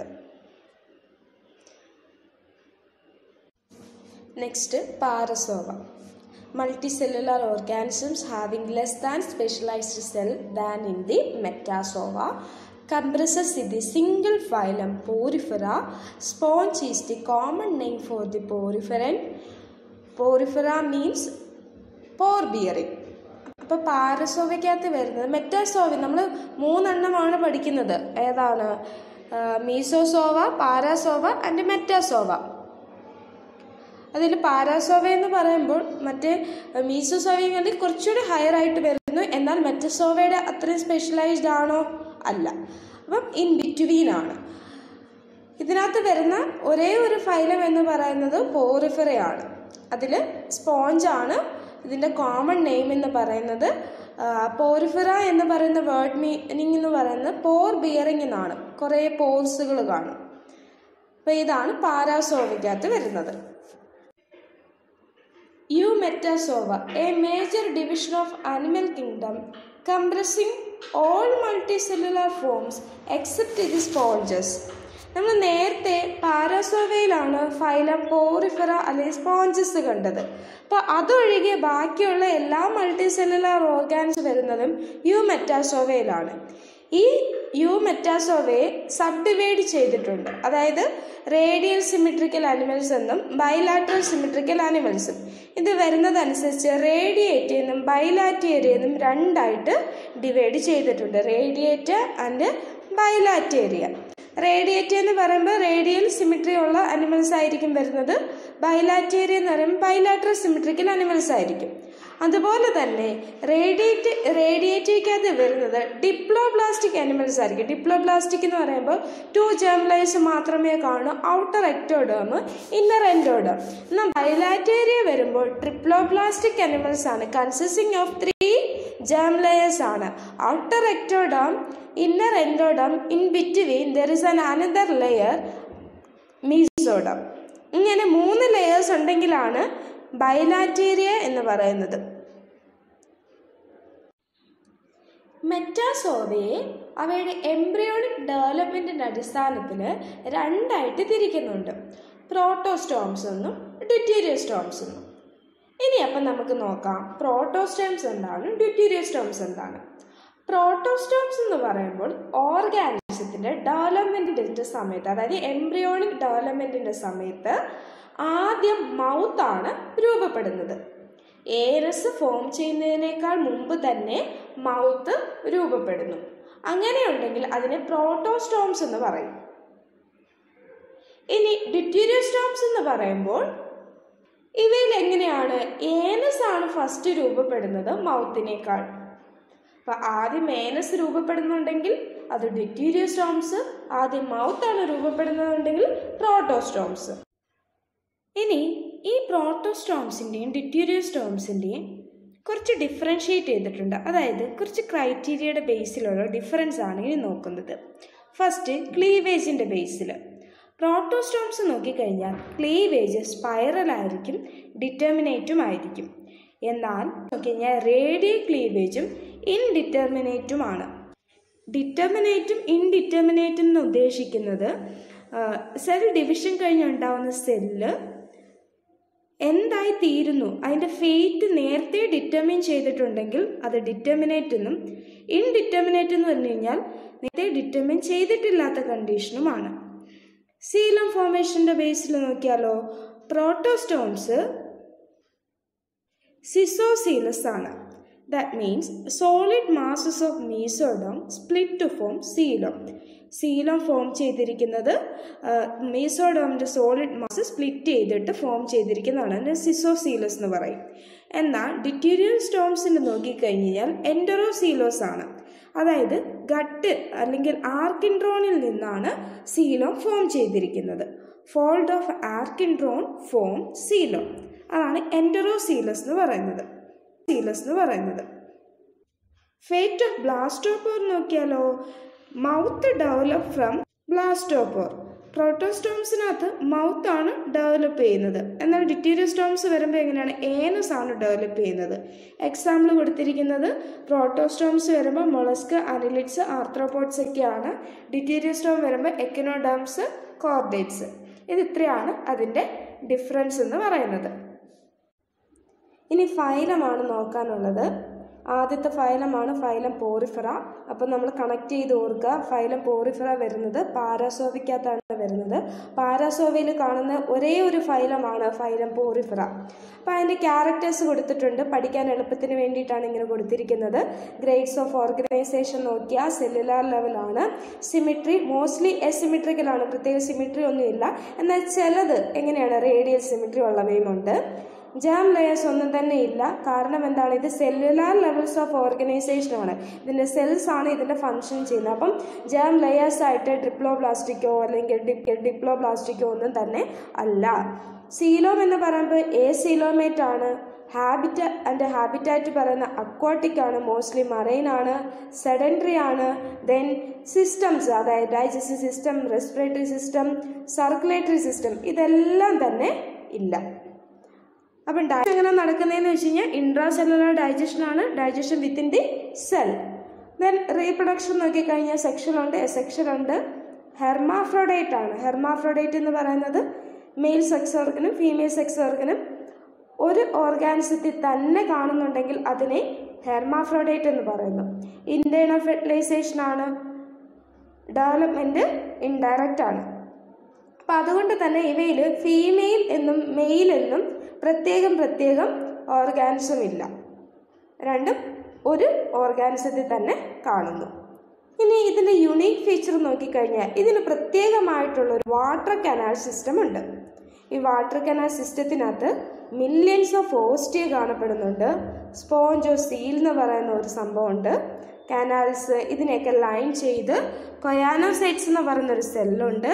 next Parazoa multicellular organisms having less than specialized cell than in the metasova compresses in the single phylum porifera sponge is the common name for the poriferan porifera means pore bearing അപ്പോൾ പാരസോവയ്ക്കകത്ത് വരുന്നത് മെറ്റാസോവ നമ്മൾ മൂന്നെണ്ണമാണ് പഠിക്കുന്നത് ഏതാണ് മീസോസോവ പാരാസോവ ആൻഡ് മെറ്റാസോവ അതിൽ പാരാസോവ എന്ന് പറയുമ്പോൾ മറ്റേ മീസോസോവയും കണ്ടി കുറച്ചുകൂടി ഹയർ ആയിട്ട് വരുന്നു എന്നാൽ മെറ്റസോവയുടെ അത്രയും സ്പെഷ്യലൈസ്ഡ് ആണോ അല്ല അപ്പം ഇൻ ബിറ്റ്വീൻ ആണ് ഇതിനകത്ത് വരുന്ന ഒരേ ഒരു ഫൈലം എന്ന് പറയുന്നത് പോറിഫറയാണ് അതിൽ സ്പോഞ്ചാണ് ഇതിൻ്റെ കോമൺ നെയിം എന്ന് പറയുന്നത് പോറിഫറ എന്ന് പറയുന്ന വേർഡ് മീനിങ് എന്ന് പറയുന്നത് പോർ ബിയറിംഗ് എന്നാണ് കുറേ പോർസുകൾ കാണും അപ്പോൾ ഇതാണ് പാരാസോവയ്ക്കകത്ത് വരുന്നത് Eumetasova, a major division of animal kingdom compressing all multicellular forms except the sponges. നമ്മൾ നേരത്തെ പാരാസോവയിലാണ് ഫൈലം പോറിഫറ അല്ലെങ്കിൽ സ്പോഞ്ചസ് കണ്ടത് അപ്പോൾ അതൊഴികെ ബാക്കിയുള്ള എല്ലാ മൾട്ടി സെല്ലുലാർ ഓർഗാൻസ് വരുന്നതും യു മെറ്റാസോവയിലാണ് ഈ യു മെറ്റാസോവയെ സബ് ഡിവൈഡ് ചെയ്തിട്ടുണ്ട് അതായത് റേഡിയൽ സിമിട്രിക്കൽ അനിമൽസ് എന്നും ബൈലാട്രൽ സിമിട്രിക്കൽ അനിമൽസും ഇത് വരുന്നതനുസരിച്ച് റേഡിയേറ്റ് എന്നും ബൈലാറ്റേറിയ എന്നും രണ്ടായിട്ട് ഡിവൈഡ് ചെയ്തിട്ടുണ്ട് റേഡിയേറ്റ് ആൻഡ് ബൈലാറ്റേറിയ റേഡിയേറ്റ് എന്ന് പറയുമ്പോൾ റേഡിയൽ സിമിട്രി ഉള്ള അനിമൽസ് ആയിരിക്കും വരുന്നത് ബൈലാറ്റേറിയ എന്ന് പറയുമ്പോൾ ബൈലാട്രൽ സിമിട്രിക്കൽ അനിമൽസ് ആയിരിക്കും അതുപോലെ തന്നെ റേഡിയേറ്റ് റേഡിയേറ്റയ്ക്കകത്ത് വരുന്നത് ഡിപ്ലോബ്ലാസ്റ്റിക് അനിമൽസ് ആയിരിക്കും ഡിപ്ലോബ്ലാസ്റ്റിക് എന്ന് പറയുമ്പോൾ ടു ജേംലൈസ് മാത്രമേ കാണൂ ഔട്ടർ എക്ടോഡേം ഇന്നർ എൻഡോഡേം എന്നാൽ ബൈലാറ്റേറിയ വരുമ്പോൾ ട്രിപ്ലോബ്ലാസ്റ്റിക് അനിമൽസ് ആണ് consisting of three germ layers ആണ് outer ectoderm inner endoderm in between there is an another layer mesoderm ഇങ്ങനെ മൂന്ന് ലെയേഴ്സ് ഉണ്ടെങ്കിലാണ് ബൈലാറ്റീരിയ എന്ന് പറയുന്നത് മെറ്റാസോവയെ അവയുടെ എംബ്രിയോണിക് ഡെവലപ്മെൻറ്റിൻ്റെ അടിസ്ഥാനത്തിൽ രണ്ടായിട്ട് തിരിക്കുന്നുണ്ട് പ്രോട്ടോസ്റ്റോംസ് എന്നും ഡ്യൂറ്റീരിയസ്റ്റോംസ് എന്നും ഇനി അപ്പം നമുക്ക് നോക്കാം പ്രോട്ടോസ്റ്റോംസ് എന്താണ് ഡ്യൂറ്റീരിയസ്റ്റോംസ് എന്താണ് പ്രോട്ടോസ്റ്റോംസ് എന്ന് പറയുമ്പോൾ ഓർഗാനിസത്തിൻ്റെ ഡെവലപ്മെൻറ്റിൻ്റെ സമയത്ത് അതായത് എംബ്രിയോണിക് ഡെവലപ്മെൻറ്റിൻ്റെ സമയത്ത് ആദ്യം മൗത്താണ് രൂപപ്പെടുന്നത് ഏരസ് ഫോം ചെയ്യുന്നതിനേക്കാൾ മുമ്പ് തന്നെ മൗത്ത് രൂപപ്പെടുന്നു അങ്ങനെയുണ്ടെങ്കിൽ അതിനെ പ്രോട്ടോസ്റ്റോംസ് എന്ന് പറയും ഇനി ഡിറ്റീരിയോസ്റ്റോംസ് എന്ന് പറയുമ്പോൾ ഇവയിൽ എങ്ങനെയാണ് ഏനസ് ആണ് ഫസ്റ്റ് രൂപപ്പെടുന്നത് മൗത്തിനേക്കാൾ അപ്പൊ ആദ്യം ഏനസ് രൂപപ്പെടുന്നുണ്ടെങ്കിൽ അത് ഡിറ്റീരിയോസ്റ്റോംസ് ആദ്യം മൗത്താണ് രൂപപ്പെടുന്നതുണ്ടെങ്കിൽ പ്രോട്ടോസ്റ്റോംസ് ഇനി ഈ പ്രോട്ടോസ്റ്റോംസിൻ്റെയും ഡിറ്റീരിയോസ്റ്റോംസിൻ്റെയും കുറച്ച് ഡിഫറൻഷ്യേറ്റ് ചെയ്തിട്ടുണ്ട് അതായത് കുറച്ച് ക്രൈറ്റീരിയയുടെ ബേസിലുള്ള ഡിഫറൻസ് ആണ് ഇനി നോക്കുന്നത് ഫസ്റ്റ് ക്ലീവേജിൻ്റെ ബേസിൽ പ്രോട്ടോസ്റ്റോംസ് നോക്കിക്കഴിഞ്ഞാൽ ക്ലീവേജ് സ്പൈറൽ ആയിരിക്കും ഡിറ്റർമിനേറ്റും ആയിരിക്കും എന്നാൽ നോക്കിക്കഴിഞ്ഞാൽ റേഡിയൽ ക്ലീവേജും ഇൻഡിറ്റർമിനേറ്റുമാണ് ഡിറ്റർമിനേറ്റും ഇൻഡിറ്റർമിനേറ്റും എന്ന് ഉദ്ദേശിക്കുന്നത് സെൽ ഡിവിഷൻ കഴിഞ്ഞുണ്ടാവുന്ന സെല്ല് എന്തായി തീരുന്നു അതിൻ്റെ ഫേറ്റ് നേരത്തെ ഡിറ്റർമിൻ ചെയ്തിട്ടുണ്ടെങ്കിൽ അത് ഡിറ്റർമിനേറ്റ് എന്നും ഇൻഡിറ്റർമിനേറ്റ് എന്ന് പറഞ്ഞു കഴിഞ്ഞാൽ നേരത്തെ ഡിറ്റർമിൻ ചെയ്തിട്ടില്ലാത്ത കണ്ടീഷനുമാണ് സീലം ഫോർമേഷൻ്റെ ബേസിൽ നോക്കിയാലോ പ്രോട്ടോസ്റ്റോംസ് സിസോസീലസ് ആണ് that means solid masses of mesoderm split to form coelom coelom form ചെയ്തിരിക്കുന്നത് മീസോഡോമിൻ്റെ സോളിഡ് മാസ് സ്പ്ലിറ്റ് ചെയ്തിട്ട് ഫോം ചെയ്തിരിക്കുന്നതാണ് അതിന് സിസോസീലസ് എന്ന് പറയും എന്നാൽ ഡിറ്റീരിയൽ സ്റ്റോംസിന് നോക്കിക്കഴിഞ്ഞ് കഴിഞ്ഞാൽ എൻഡറോസീലോസ് ആണ് അതായത് ഗട്ട് അല്ലെങ്കിൽ ആർക്കിൻഡ്രോണിൽ നിന്നാണ് സീലോം ഫോം ചെയ്തിരിക്കുന്നത് fold of archenteron form coelom അതാണ് എൻഡറോസീലസ് എന്ന് പറയുന്നത് സീലസ് എന്ന് പറയുന്നത് ഫേറ്റ് ഓഫ് ബ്ലാസ്റ്റോപോർ നോക്കിയാലോ മൗത്ത് ഡെവലപ്പ് ഫ്രം ബ്ലാസ്റ്റോപോർ പ്രോട്ടോസ്റ്റോംസിനകത്ത് മൗത്താണ് ഡെവലപ്പ് ചെയ്യുന്നത് എന്നാൽ ഡിറ്റീരിയോസ്റ്റോംസ് വരുമ്പോൾ എങ്ങനെയാണ് ഏനസ് ആണ് ഡെവലപ്പ് ചെയ്യുന്നത് എക്സാമ്പിൾ കൊടുത്തിരിക്കുന്നത് പ്രോട്ടോസ്റ്റോംസ് വരുമ്പോൾ മൊളസ്ക് അനിലിറ്റ്സ് ആർത്രോപോഡ്സ് ഒക്കെയാണ് ഡിറ്റീരിയോസ്റ്റോം വരുമ്പോൾ എക്കനോഡാംസ് കോർഡേറ്റ്സ് ഇത് ഇത്രയാണ് അതിൻ്റെ ഡിഫറൻസ് എന്ന് പറയുന്നത് ഇനി ഫൈലമാണ് നോക്കാനുള്ളത് ആദ്യത്തെ ഫൈലമാണ് ഫൈലം പോറിഫറ അപ്പം നമ്മൾ കണക്ട് ചെയ്ത് ഓർക്കുക ഫൈലം പോറിഫറ വരുന്നത് പാരാസോവയ്ക്കകത്താണ് വരുന്നത് പാരാസോവയിൽ കാണുന്ന ഒരേ ഒരു ഫൈലമാണ് ഫൈലം പോറിഫറ അപ്പം അതിൻ്റെ ക്യാരക്ടേഴ്സ് കൊടുത്തിട്ടുണ്ട് പഠിക്കാൻ എളുപ്പത്തിന് വേണ്ടിയിട്ടാണ് ഇങ്ങനെ കൊടുത്തിരിക്കുന്നത് ഗ്രേഡ്സ് ഓഫ് ഓർഗനൈസേഷൻ നോക്കിയാൽ സെല്ലുലാർ ലെവലാണ് സിമിട്രി മോസ്റ്റ്ലി എസിമിട്രിക്കലാണ് പ്രത്യേക സിമിട്രി ഒന്നുമില്ല എന്നാൽ ചിലത് എങ്ങനെയാണ് റേഡിയൽ സിമിട്രി ഉള്ളവയുമുണ്ട് ജാം ലെയേഴ്സ് ഒന്നും തന്നെ ഇല്ല കാരണം എന്താണ് ഇത് സെല്ലുലാർ ലെവൽസ് ഓഫ് ഓർഗനൈസേഷനാണ് ഇതിൻ്റെ സെൽസ് ആണ് ഇതിൻ്റെ ഫങ്ഷൻ ചെയ്യുന്നത് അപ്പം ജാം ലെയേഴ്സ് ആയിട്ട് ട്രിപ്ലോബ്ലാസ്റ്റിക്കോ അല്ലെങ്കിൽ ഡിപ്ലോബ്ലാസ്റ്റിക്കോ ഒന്നും തന്നെ അല്ല സീലോം എന്ന് പറയുമ്പോൾ എ സീലോമേറ്റ് ആണ് ഹാബിറ്റ അതിൻ്റെ ഹാബിറ്റാറ്റ് പറയുന്ന അക്വാട്ടിക് ആണ് മോസ്റ്റ്ലി മറൈൻ ആണ് സെഡൻഡറി ആണ് ദെൻ സിസ്റ്റംസ് അതായത് digestive system respiratory system circulatory system ഇതെല്ലാം തന്നെ ഇല്ല അപ്പം ഡൈജഷൻ എങ്ങനെ നടക്കുന്നതെന്ന് വെച്ച് കഴിഞ്ഞാൽ ഇൻട്രാ സെല്ലുലാർ ഡൈജഷൻ ആണ് digestion within the cell then reproduction നോക്കിക്കഴിഞ്ഞാൽ സെക്ഷൽ ഉണ്ട് സെക്ഷൽ ഉണ്ട് ഹെർമാഫ്രോഡേറ്റ് ആണ് ഹെർമാഫ്രോഡേറ്റ് എന്ന് പറയുന്നത് മെയിൽ സെക്സ് ഓർഗനും ഫീമെയിൽ സെക്സ് ഓർഗനും ഒരു ഓർഗാനിസത്തിൽ തന്നെ കാണുന്നുണ്ടെങ്കിൽ അതിനെ ഹെർമാഫ്രോഡേറ്റ് എന്ന് പറയുന്നു ഇൻറ്റേണൽ ഫെർട്ടിലൈസേഷൻ ആണ് ഡെവലപ്മെൻറ്റ് ഇൻഡയറക്റ്റ് ആണ് അപ്പം അതുകൊണ്ട് തന്നെ ഇവയിൽ ഫീമെയിൽ എന്നും മെയിൽ എന്നും പ്രത്യേകം പ്രത്യേകം ഓർഗാനിസം ഇല്ല രണ്ടും ഒരു ഓർഗാനിസത്തിൽ തന്നെ കാണുന്നു ഇനി ഇതിൻ്റെ യുണീക്ക് ഫീച്ചർ നോക്കിക്കഴിഞ്ഞാൽ ഇതിന് പ്രത്യേകമായിട്ടുള്ള ഒരു വാട്ടർ കനാൽ സിസ്റ്റം ഉണ്ട് ഈ വാട്ടർ കനാൽ സിസ്റ്റത്തിനകത്ത് മില്യൺസ് ഓഫ് ഓസ്റ്റിയ കാണപ്പെടുന്നുണ്ട് സ്പോഞ്ചോ സീൽ എന്ന് പറയുന്ന ഒരു സംഭവമുണ്ട് കനാൽസ് ഇതിനെയൊക്കെ ലൈൻ ചെയ്ത് കൊയാനോസൈറ്റ്സ് എന്ന് പറയുന്ന ഒരു സെല്ലുണ്ട്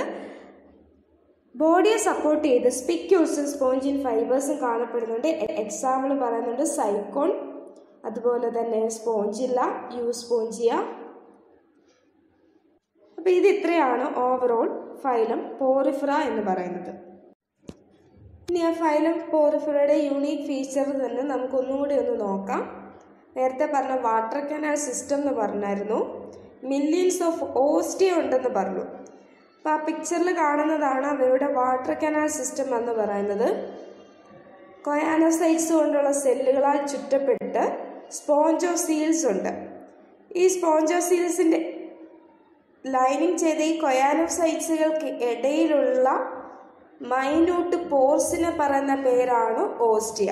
ബോഡിയെ സപ്പോർട്ട് ചെയ്ത് സ്പിക്യൂൾസും സ്പോഞ്ചിൻ ഫൈബേഴ്സും കാണപ്പെടുന്നുണ്ട് എക്സാമ്പിൾ പറയുന്നുണ്ട് സൈക്കോൺ അതുപോലെ തന്നെ സ്പോഞ്ചില്ല യു സ്പോഞ്ചിയ അപ്പോൾ ഇത് ഇത്രയാണ് ഓവറോൾ ഫൈലം പോറിഫറ എന്ന് പറയുന്നത് ഇനി ആ ഫൈലം പോറിഫറയുടെ യൂണീക്ക് ഫീച്ചർ തന്നെ നമുക്ക് ഒന്നുകൂടി ഒന്ന് നോക്കാം നേരത്തെ പറഞ്ഞ വാട്ടർ കനാൽ സിസ്റ്റം എന്ന് പറഞ്ഞായിരുന്നു മില്യൻസ് ഓഫ് ഓസ്റ്റിയ ഉണ്ടെന്ന് പറഞ്ഞു അപ്പോൾ ആ പിക്ചറിൽ കാണുന്നതാണ് അവരുടെ വാട്ടർ കനാൽ സിസ്റ്റം എന്ന് പറയുന്നത് കൊയാനോസൈറ്റ്സ് കൊണ്ടുള്ള സെല്ലുകളാൽ ചുറ്റപ്പെട്ട് സ്പോഞ്ചോസീൽസ് ഉണ്ട് ഈ സ്പോഞ്ചോസീൽസിൻ്റെ ലൈനിങ് ചെയ്ത ഈ കൊയാനോസൈറ്റ്സുകൾക്ക് ഇടയിലുള്ള മൈന്യൂട്ട് പോർസിന് പറയുന്ന പേരാണ് ഓസ്റ്റിയ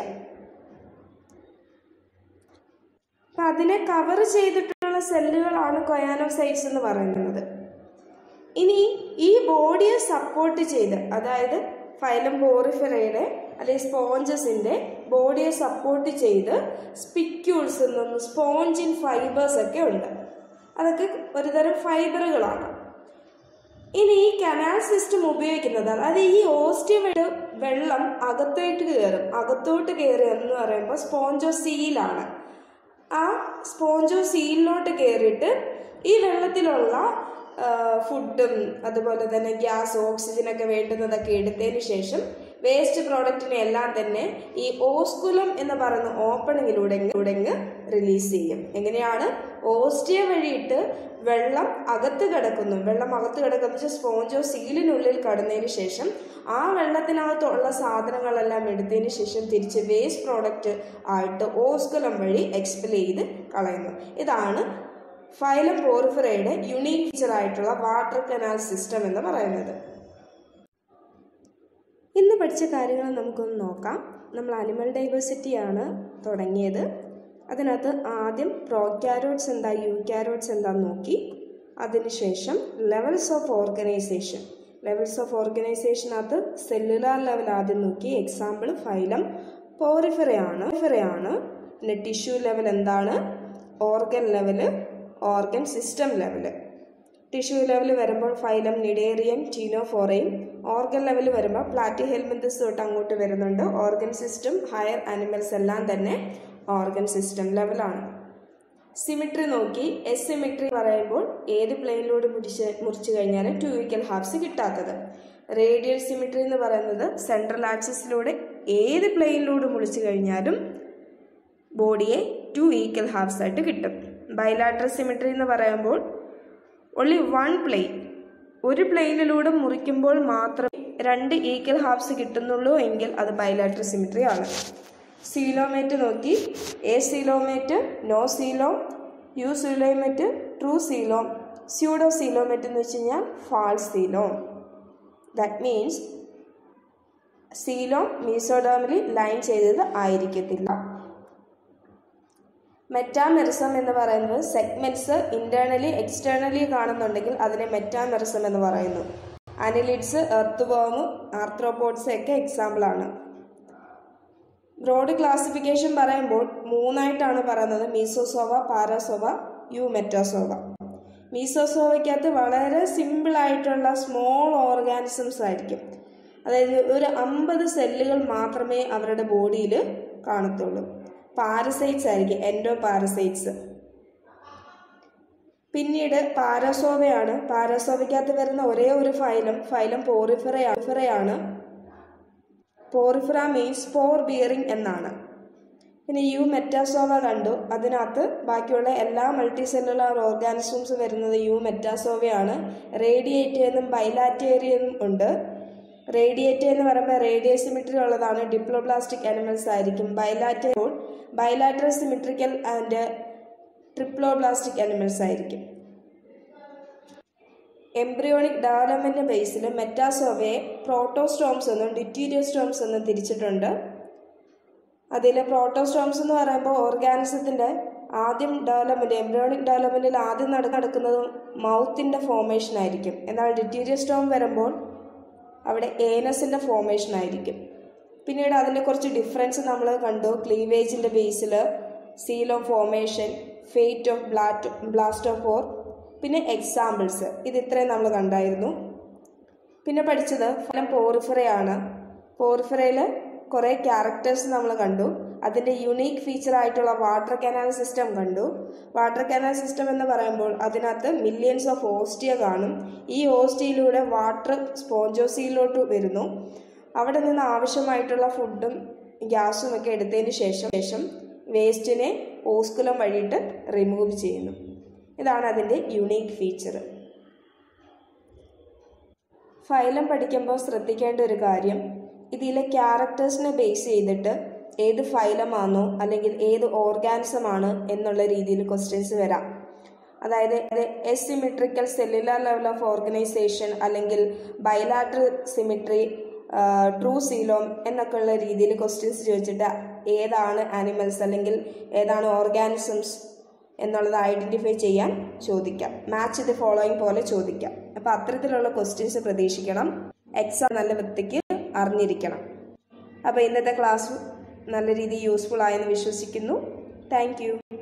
അപ്പം അതിനെ കവർ ചെയ്തിട്ടുള്ള സെല്ലുകളാണ് കൊയാനോസൈറ്റ്സ് എന്ന് പറയുന്നത് ഇനി ഈ ബോഡിയെ സപ്പോർട്ട് ചെയ്ത് അതായത് ഫൈലം പോറിഫെറയുടെ അല്ലെങ്കിൽ സ്പോഞ്ചസിൻ്റെ ബോഡിയെ സപ്പോർട്ട് ചെയ്ത് സ്പിക്യൂൾസ് എന്നും സ്പോഞ്ചിൻ ഫൈബേഴ്സ് ഒക്കെ ഉണ്ട് അതൊക്കെ ഒരുതരം ഫൈബറുകളാണ് ഇനി ഈ കനാൽ സിസ്റ്റം ഉപയോഗിക്കുന്നത് അതായത് ഈ ഓസ്റ്റിയ വെള്ളം അകത്തോട്ട് കയറും അകത്തോട്ട് കയറുക എന്ന് പറയുമ്പോൾ സ്പോഞ്ചോ സീലാണ് ആ സ്പോഞ്ചോ സീലിലോട്ട് കയറിയിട്ട് ഈ വെള്ളത്തിലുള്ള ഫുഡും അതുപോലെ തന്നെ ഗ്യാസ് ഓക്സിജൻ ഒക്കെ വേണ്ടുന്നതൊക്കെ എടുത്തതിന് ശേഷം വേസ്റ്റ് പ്രോഡക്റ്റിനെ എല്ലാം തന്നെ ഈ ഓസ്കുലം എന്ന് പറയുന്ന ഓപ്പണിങ്ങിലൂടെ ഇങ്ങ് റിലീസ് ചെയ്യും എങ്ങനെയാണ് ഓസ്റ്റിയ വഴിയിട്ട് വെള്ളം അകത്ത് കിടക്കുന്നു വെള്ളം അകത്ത് കിടക്കുന്ന വെച്ചാൽ സ്പോഞ്ചോ സീലിനുള്ളിൽ കടന്നതിന് ശേഷം ആ വെള്ളത്തിനകത്തുള്ള സാധനങ്ങളെല്ലാം എടുത്തതിന് ശേഷം തിരിച്ച് വേസ്റ്റ് പ്രോഡക്റ്റ് ആയിട്ട് ഓസ്കുലം വഴി എക്സ്പെൽ ചെയ്ത് കളയുന്നു ഇതാണ് ഫൈലം പോറിഫറയുടെ യുണീക്ക് ഫീച്ചർ ആയിട്ടുള്ള വാട്ടർ കനാൽ സിസ്റ്റം എന്ന് പറയുന്നത് ഇന്ന് പഠിച്ച കാര്യങ്ങൾ നമുക്കൊന്ന് നോക്കാം നമ്മൾ അനിമൽ ഡൈവേഴ്സിറ്റിയാണ് തുടങ്ങിയത് അതിനകത്ത് ആദ്യം പ്രോക്യാരോട്സ് എന്താ യൂക്യാരോട്സ് എന്താന്ന് നോക്കി അതിനുശേഷം levels of organisation levels of ഓർഗനൈസേഷനകത്ത് സെല്ലുലാർ ലെവൽ ആദ്യം നോക്കി എക്സാമ്പിൾ ഫൈലം പോറിഫെറയാണ് പോറിഫെറയാണ് പിന്നെ ടിഷ്യൂ ലെവൽ എന്താണ് organ level organ system level tissue level വരുമ്പോൾ ഫൈലം നിഡേറിയൻ ടീനോഫോറയും ഓർഗൻ ലെവൽ വരുമ്പോൾ പ്ലാറ്റി ഹെൽമിന്തസ് തൊട്ട് അങ്ങോട്ട് വരുന്നുണ്ട് ഓർഗൻ സിസ്റ്റം ഹയർ ആനിമൽസ് എല്ലാം തന്നെ ഓർഗൻ സിസ്റ്റം ലെവലാണ് സിമിട്രി നോക്കി എസ് സിമിട്രി പറയുമ്പോൾ ഏത് പ്ലെയിനിലൂടെ മുറിച്ച് മുറിച്ചു കഴിഞ്ഞാലും ടു ഈക്വൽ ഹാഫ്സ് കിട്ടാത്തത് റേഡിയൽ സിമിട്രി എന്ന് പറയുന്നത് സെൻട്രൽ ആക്സിസിലൂടെ ഏത് പ്ലെയിനിലൂടെ മുറിച്ചു കഴിഞ്ഞാലും ബോഡിയെ ടു ഈക്വൽ ഹാഫ്സ് ആയിട്ട് കിട്ടും ബൈലാട്രൽ സിമിട്രി എന്ന് പറയുമ്പോൾ ഒൺലി വൺ പ്ലെയിൻ ഒരു പ്ലെയിനിലൂടെ മുറിക്കുമ്പോൾ മാത്രമേ രണ്ട് ഈക്വൽ ഹാഫ്സ് കിട്ടുന്നുള്ളൂ എങ്കിൽ അത് ബൈലാട്രൽ സിമിട്രി ആണ് സീലോമേറ്റ് നോക്കി acoelomate no coelom eucoelomate true coelom pseudocoelomate എന്ന് വെച്ച് കഴിഞ്ഞാൽ false coelom that means coelom മീസോഡോമിലി ലൈൻ ചെയ്തത് ആയിരിക്കത്തില്ല മെറ്റാമെറിസം എന്ന് പറയുന്നത് സെഗ്മെന്റ്സ് ഇന്റേണലി എക്സ്റ്റേണലി കാണുന്നുണ്ടെങ്കിൽ അതിനെ മെറ്റാമെറിസം എന്ന് പറയുന്നു അനിലിഡ്സ് എർത്ത് വേം ആർത്രോപോഡ്സ് ഒക്കെ എക്സാമ്പിൾ ആണ് ബ്രോഡ് ക്ലാസിഫിക്കേഷൻ പറയുമ്പോൾ മൂന്നായിട്ടാണ് പറയുന്നത് മീസോസോവ പാരാസോവ യു മെറ്റാസോവ മീസോസോവയ്ക്കകത്ത് വളരെ സിമ്പിൾ ആയിട്ടുള്ള സ്മോൾ ഓർഗാനിസംസ് ആയിരിക്കും അതായത് ഒരു അമ്പത് സെല്ലുകൾ മാത്രമേ അവരുടെ ബോഡിയിൽ കാണത്തുള്ളൂ പാരസൈറ്റ്സ് ആയിരിക്കും എൻഡോ പാരസൈറ്റ്സ് പിന്നീട് പാരാസോവയാണ് പാരാസോവയ്ക്കകത്ത് വരുന്ന ഒരേ ഒരു ഫൈലം ഫൈലം പോറിഫറയാണ് പോറിഫറ മീൻസ് സ്പോർ ബിയറിംഗ് എന്നാണ് പിന്നെ യു മെറ്റാസോവ കണ്ടു അതിനകത്ത് ബാക്കിയുള്ള എല്ലാ മൾട്ടി സെല്ലുലാർ ഓർഗാനിസംസ് വരുന്നത് യു മെറ്റാസോവയാണ് റേഡിയേറ്റേന്നും ബൈലാറ്റേറിയനും ഉണ്ട് റേഡിയേറ്റ എന്ന് പറയുമ്പോൾ റേഡിയോ സിമിട്രി ഉള്ളതാണ് ഡിപ്ലോപ്ലാസ്റ്റിക് അനിമൽസ് ആയിരിക്കും ബൈലാറ്റർ bilateral symmetrical and triploblastic animals ആയിരിക്കും എംബ്രിയോണിക് ഡെവലപ്മെന്റ് ബേസിൽ മെറ്റാസോവയെ പ്രോട്ടോസ്റ്റോംസ് എന്നും ഡിറ്റീരിയോസ്റ്റോംസ് എന്നും തിരിച്ചിട്ടുണ്ട് അതിൽ പ്രോട്ടോസ്റ്റോംസ് എന്ന് പറയുമ്പോൾ ഓർഗാനിസത്തിൻ്റെ ആദ്യം ഡെവലപ്മെൻറ്റ് എംബ്രിയോണിക് ഡെവലപ്മെൻറ്റിൽ ആദ്യം നട നടക്കുന്നത് മൗത്തിൻ്റെ ഫോമേഷൻ ആയിരിക്കും എന്നാൽ ഡിറ്റീരിയോസ്റ്റോം വരുമ്പോൾ അവിടെ ഏനസിൻ്റെ ഫോമേഷൻ ആയിരിക്കും പിന്നീട് അതിൻ്റെ കുറച്ച് ഡിഫറൻസ് നമ്മൾ കണ്ടു ക്ലീവേജിൻ്റെ ബേസിൽ സീൽ ഓഫ് ഫോമേഷൻ ഫേറ്റ് ഓഫ് ബ്ലാറ്റ് ബ്ലാസ്റ്റ് ഓഫ് ഓർ പിന്നെ എക്സാമ്പിൾസ് ഇത് ഇത്രയും നമ്മൾ കണ്ടായിരുന്നു പിന്നെ പഠിച്ചത് ഫലം പോറിഫറയാണ് പോറിഫറയിൽ കുറേ ക്യാരക്ടേഴ്സ് നമ്മൾ കണ്ടു അതിൻ്റെ യുണീക്ക് ഫീച്ചർ ആയിട്ടുള്ള വാട്ടർ കനാൽ സിസ്റ്റം കണ്ടു വാട്ടർ കനാൽ സിസ്റ്റം എന്ന് പറയുമ്പോൾ അതിനകത്ത് മില്യൺസ് ഓഫ് ഓസ്റ്റിയ കാണും ഈ ഓസ്റ്റിയിലൂടെ വാട്ടർ സ്പോഞ്ചോസിയിലോട്ട് വരുന്നു അവിടെ നിന്ന് ആവശ്യമായിട്ടുള്ള ഫുഡും ഗ്യാസും ഒക്കെ എടുത്തതിന് ശേഷം ശേഷം വേസ്റ്റിനെ ഓസ്കുലം വഴിയിട്ട് റിമൂവ് ചെയ്യുന്നു ഇതാണ് അതിൻ്റെ യുണീക്ക് ഫീച്ചർ ഫൈലം പഠിക്കുമ്പോൾ ശ്രദ്ധിക്കേണ്ട ഒരു കാര്യം ഇതിലെ ക്യാരക്ടേഴ്സിനെ ബേസ് ചെയ്തിട്ട് ഏത് ഫൈലമാണോ അല്ലെങ്കിൽ ഏത് ഓർഗാനിസം ആണ് എന്നുള്ള രീതിയിൽ ക്വസ്റ്റ്യൻസ് വരാം അതായത് asymmetrical cellular level of organisation അല്ലെങ്കിൽ ബൈലാട്രൽ സിമിട്രി ട്രൂ സീലോം എന്നൊക്കെയുള്ള രീതിയിൽ ക്വസ്റ്റ്യൻസ് ചോദിച്ചിട്ട് ഏതാണ് ആനിമൽസ് അല്ലെങ്കിൽ ഏതാണ് ഓർഗാനിസംസ് എന്നുള്ളത് ഐഡൻറ്റിഫൈ ചെയ്യാൻ ചോദിക്കാം മാച്ച് ദി ഫോളോയിങ് പോലെ ചോദിക്കാം അപ്പോൾ അത്തരത്തിലുള്ള ക്വസ്റ്റ്യൻസ് പ്രതീക്ഷിക്കണം എക്സാം നല്ല വൃത്തിക്ക് അറിഞ്ഞിരിക്കണം അപ്പോൾ ഇന്നത്തെ ക്ലാസ് നല്ല രീതിയിൽ യൂസ്ഫുൾ ആയെന്ന് വിശ്വസിക്കുന്നു താങ്ക്